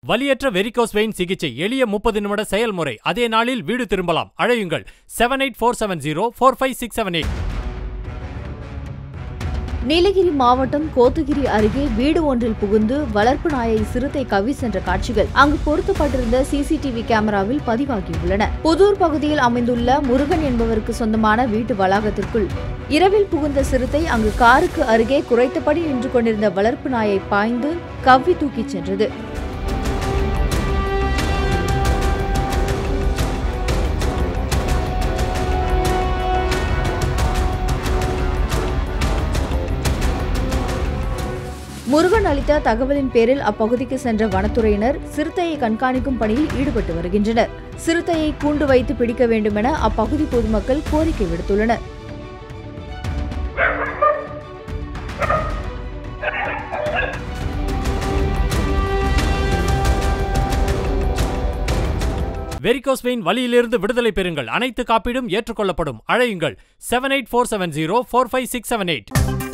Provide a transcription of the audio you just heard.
வலியற்ற varicose vein சிகிச்சை எளிய முப்பது நிமிட செயல்முறை அதே நாளில் வீடு திரும்பலாம் அழையுங்கள் seven eight four seven zero four five six seven eight Nilgiri மாவட்டம் கோத்தகிரி அருகே வீடு ஒன்றில் புகுந்து வளர்ப்பு நாயை சிறுத்தை கவி சென்ற காட்சிகள் அங்கு பொருத்தப்பட்டிருந்த சிசிடிவி கேமராவில் பதிவாகியுள்ளன புதூர் பகுதியில் அமைந்துள்ள முருகன் என்பவருக்கு சொந்தமான வீட்டு வளாகத்திற்குள் இரவில் புகுந்த சிறுத்தை அங்கு காருக்கு அருகே குறைத்தபடி நின்று கொண்டிருந்த வளர்ப்பு நாயை பாய்ந்து கவ்வி தூக்கிச் சென்றது முருகன் அளித்த தகவலின் பேரில் அப்பகுதிக்கு சென்ற வனத்துறையினர் சிறுத்தையை கண்காணிக்கும் பணியில் ஈடுபட்டு வருகின்றனர் சிறுத்தையை கூண்டு வைத்து பிடிக்க வேண்டுமென அப்பகுதி பொதுமக்கள் கோரிக்கை விடுத்துள்ளனர் வெரிகோஸ் வெயின் வலியிலிருந்து விடுதலை பெறுங்கள் அனைத்து காப்பீடும் ஏற்றுக்கொள்ளப்படும் அழையுங்கள் seven eight four seven zero four five six seven eight